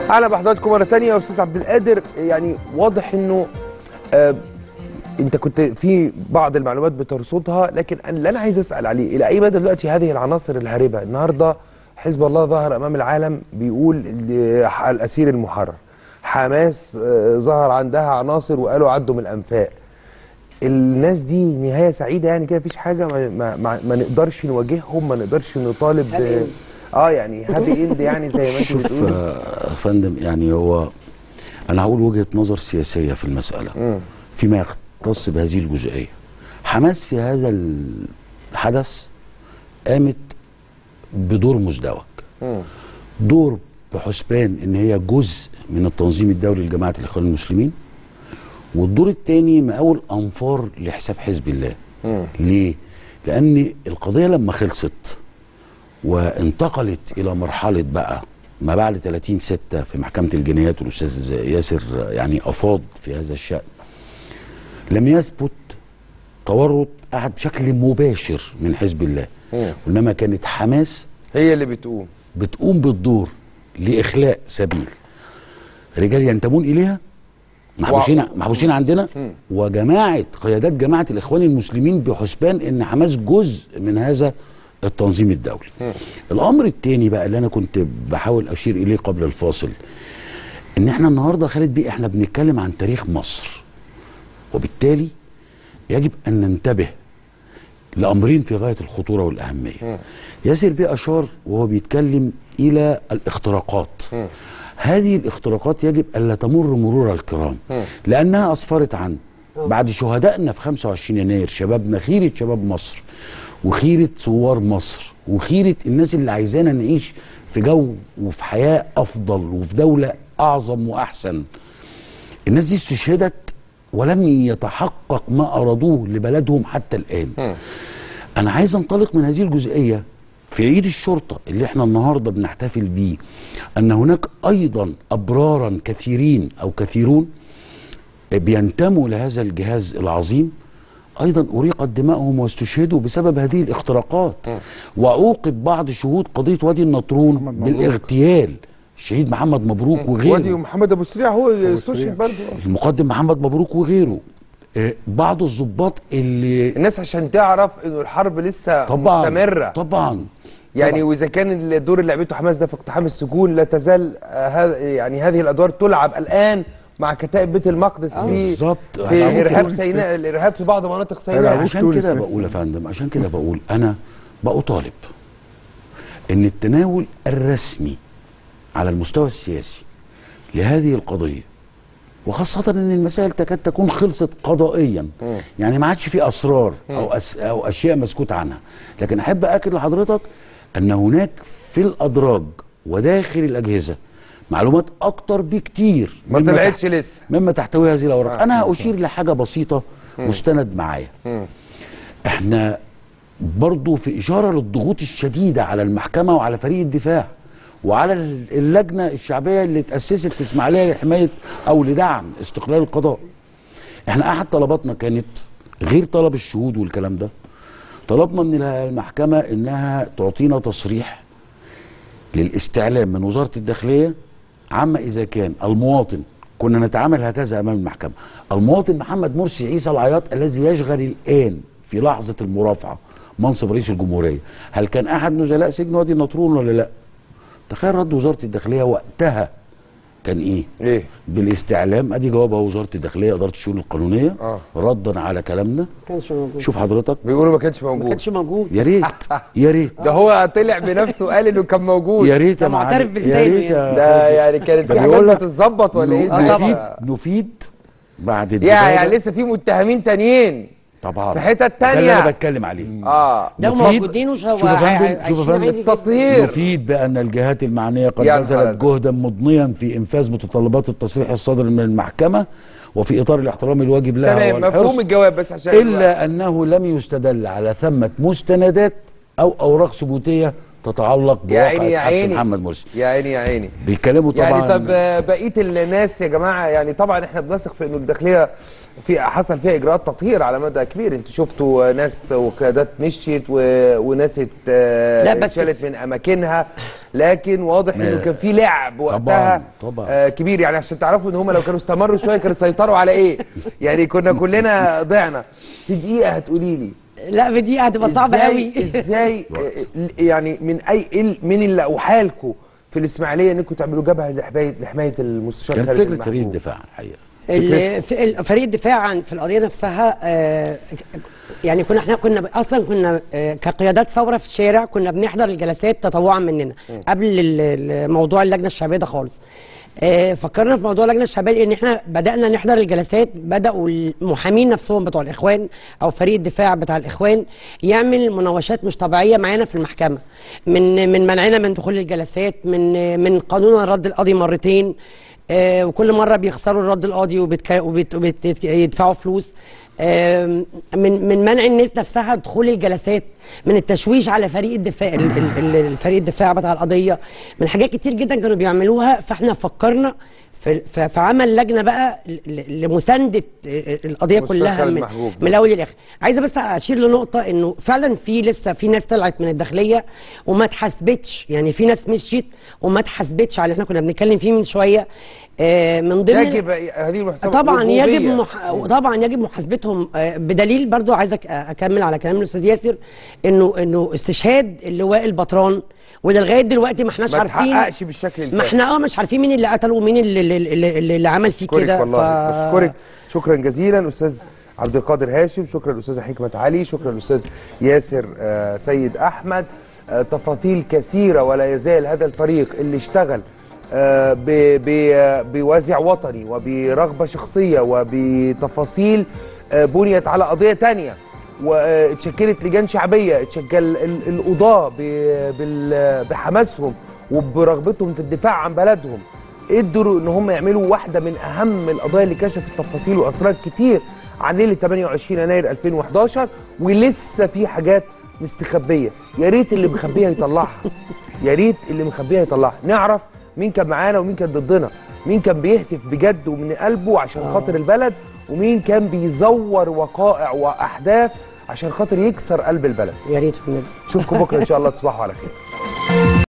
اهلا بحضراتكم مره ثانيه يا استاذ عبد القادر يعني واضح انه آه انت كنت في بعض المعلومات بترصدها لكن أنا اللي انا عايز اسال عليه الى اي مدى دلوقتي هذه العناصر الهاربه النهارده حزب الله ظهر امام العالم بيقول ل- الاسير المحرر حماس آه ظهر عندها عناصر وقالوا عدوا من الانفاق الناس دي نهايه سعيده يعني كده مفيش حاجه ما, ما, ما, ما نقدرش نواجههم ما نقدرش نطالب هابي ب- إند. اه يعني هابي اند يعني زي ما انت شوف بتقولي آه، يا فندم يعني هو انا هقول وجهه نظر سياسيه في المساله فيما يختص بهذه الجزئيه حماس في هذا الحدث قامت بدور مزدوج مم. دور بحسبان ان هي جزء من التنظيم الدولي لجماعه الاخوان المسلمين والدور الثاني مقاول انفار لحساب حزب الله مم. ليه لان القضيه لما خلصت وانتقلت الى مرحله بقى ما بعد 30 6 في محكمه الجنايات والاستاذ ياسر يعني افاض في هذا الشان لم يثبت تورط احد بشكل مباشر من حزب الله مم. وانما كانت حماس هي اللي بتقوم بتقوم بالدور لاخلاء سبيل رجال ينتمون اليها محبوسين محبوسين عندنا وجماعه قيادات جماعه الاخوان المسلمين بحسبان ان حماس جزء من هذا التنظيم الدولي. الامر الثاني بقى اللي انا كنت بحاول اشير اليه قبل الفاصل ان احنا النهارده خالد بيه احنا بنتكلم عن تاريخ مصر وبالتالي يجب ان ننتبه لامرين في غايه الخطوره والاهميه. ياسر بيه اشار وهو بيتكلم الى الاختراقات. هذه الاختراقات يجب الا تمر مرور الكرام لانها اسفرت عن بعد شهدائنا في 25 يناير شبابنا خيره شباب مصر وخيره ثوار مصر وخيره الناس اللي عايزانا نعيش في جو وفي حياه افضل وفي دوله اعظم واحسن. الناس دي استشهدت ولم يتحقق ما ارادوه لبلدهم حتى الان. انا عايز انطلق من هذه الجزئيه في عيد الشرطه اللي احنا النهارده بنحتفل بيه ان هناك ايضا ابرارا كثيرين او كثيرون بينتموا لهذا الجهاز العظيم ايضا اريقت دمائهم واستشهدوا بسبب هذه الاختراقات وعوقب بعض شهود قضيه وادي النطرون بالاغتيال الشهيد محمد مبروك وغيره وادي محمد ابو سريع هو استشهد برضه المقدم محمد مبروك وغيره آه، بعض الضباط اللي الناس عشان تعرف انه الحرب لسه طبعا مستمره طبعا يعني طبعاً. واذا كان الدور اللي لعبته حماس ده في اقتحام السجون لا تزال آه، هذا يعني هذه الادوار تلعب الان مع كتائب بيت المقدس في بالظبط. في عشان ارهاب كده- سيناء الارهاب في بعض مناطق سيناء عشان كده بقول يا فندم عشان كده بقول انا بطالب ان التناول الرسمي على المستوى السياسي لهذه القضيه وخاصة ان المسائل تكاد تكون خلصت قضائيا يعني ما عادش في اسرار او أس او اشياء مسكوت عنها لكن احب اكد لحضرتك ان هناك في الادراج وداخل الاجهزه معلومات اكتر بكتير ما مما طلعتش تحت- لسه. مما تحتوي هذه الاوراق آه. انا هاشير لحاجه بسيطه مستند معايا احنا برضو في اشاره للضغوط الشديده على المحكمه وعلى فريق الدفاع وعلى اللجنه الشعبيه اللي اتاسست في اسماعيليه لحمايه او لدعم استقلال القضاء احنا احد طلباتنا كانت غير طلب الشهود والكلام ده طلبنا من المحكمه انها تعطينا تصريح للاستعلام من وزاره الداخليه عما اذا كان المواطن كنا نتعامل هكذا امام المحكمه المواطن محمد مرسي عيسى العياط الذي يشغل الان في لحظه المرافعه منصب رئيس الجمهوريه هل كان احد نزلاء سجن وادي النطرون ولا لا تخيل رد وزاره الداخليه وقتها كان ايه ايه بالاستعلام ادي جوابها وزاره الداخليه اداره الشؤون القانونيه آه. ردا على كلامنا ما كانش موجود شوف حضرتك بيقولوا ما كانش ما موجود كانش موجود يا ريت يا ريت ده هو طلع بنفسه قال انه كان موجود يا ريت يا ده معترف معلم. بالسلم يا ريت يعني. يا ده يعني كانت ده في حاجات بيقول لك بتتظبط ولا ايه آه، ساعتها؟ نفيد نفيد بعد يعني, الدبابة. يعني لسه في متهمين تانيين طبعا في حتت ده اللي تانية. انا بتكلم عليه اه ده نفيد- موجودين وش شوف يا فندم شوف يا فندم تطهير نفيد بان الجهات المعنيه قد يا نهار بذلت أزرق. جهدا مضنيا في انفاذ متطلبات التصريح الصادر من المحكمه وفي اطار الاحترام الواجب لها تمام والحرص مفهوم الجواب بس عشان الا انه لم يستدل على ثمه مستندات او اوراق ثبوتيه تتعلق يا عيني يا بواقع حبس عيني محمد مرسي يا عيني يا عيني بيتكلموا طبعا يعني طب آه، بقيه الناس يا جماعه يعني طبعا احنا بنثق في انه الداخليه في حصل فيها اجراءات تطهير على مدى كبير انتوا شفتوا آه، ناس وقيادات مشيت و... وناس ات- آه، لا، بس- اتشالت من اماكنها لكن واضح انه ما- كان في لعب وقتها طبعاً، طبعاً. آه كبير يعني عشان تعرفوا ان هم لو كانوا استمروا شويه كانوا سيطروا على ايه يعني كنا كلنا ضعنا في دقيقه هتقولي لي لا في دي هتبقى صعبه إزاي- قوي ازاي آه، يعني من اي إيه- من اللي اوحالكم في الاسماعيليه انكم تعملوا جبهه لحمايه لحمايه المستشار كان خالد فكره فريق المحبوب؟ الدفاع الحقيقه ال- في- ال- فريق الدفاع عن في القضيه نفسها آه، يعني كنا احنا كنا ب- اصلا كنا آه، كقيادات ثوره في الشارع كنا بنحضر الجلسات تطوعا مننا قبل ال- ال- موضوع اللجنه الشعبيه ده خالص آه، فكرنا في موضوع اللجنه الشعبيه لان احنا بدانا نحضر الجلسات بداوا المحامين نفسهم بتوع الاخوان او فريق الدفاع بتاع الاخوان يعمل مناوشات مش طبيعيه معانا في المحكمه من من منعنا من دخول الجلسات من من قانون الرد القاضي مرتين آه، وكل مره بيخسروا الرد القاضي وبيدفعوا فلوس آم، من من منع الناس نفسها دخول الجلسات من التشويش على فريق الدفاع ال- ال- ال- الفريق الدفاع بتاع القضيه من حاجات كتير جدا كانوا بيعملوها فاحنا فكرنا في في في عمل لجنه بقى ل- ل- لمسانده آه، القضيه مستشار كلها خالد من, محبوب. من الاول للاخر عايزه بس اشير لنقطه انه فعلا في لسه في ناس طلعت من الداخليه وما اتحاسبتش يعني في ناس مشيت وما اتحاسبتش على اللي احنا كنا بنتكلم فيه من شويه آه، من ضمن يجب هذه المحاسبه طبعا الوجوبية. يجب مح... طبعا يجب محاسبتهم آه، بدليل برضو عايزك اكمل على كلام الاستاذ ياسر انه انه استشهاد اللواء البطران وده لغايه دلوقتي ما احناش ما عارفين تحققش بالشكل ما الكامل احنا اه مش عارفين مين اللي قتله ومين اللي, اللي, اللي, اللي عمل فيه بشكرك كده والله بشكرك شكرا جزيلا استاذ عبد القادر هاشم شكرا استاذه حكمه علي شكرا الاستاذ ياسر آه، سيد احمد آه، تفاصيل كثيره ولا يزال هذا الفريق اللي اشتغل آه، ب- ب- بوازع وطني وبرغبه شخصيه وبتفاصيل آه، بنيت على قضيه تانية واتشكلت لجان شعبيه اتشكل ال- القضاه ب- بال- بحماسهم وبرغبتهم في الدفاع عن بلدهم قدروا ان هم يعملوا واحده من اهم القضايا اللي كشفت تفاصيل واسرار كتير عن ليله 28 يناير 2011 ولسه في حاجات مستخبيه يا ريت اللي مخبيها يطلعها يا ريت اللي مخبيها يطلعها نعرف مين كان معانا ومين كان ضدنا مين كان بيهتف بجد ومن قلبه عشان خاطر البلد ومين كان بيزور وقائع واحداث عشان خاطر يكسر قلب البلد يا ريت في النبي اشوفكم بكره ان شاء الله تصبحوا على خير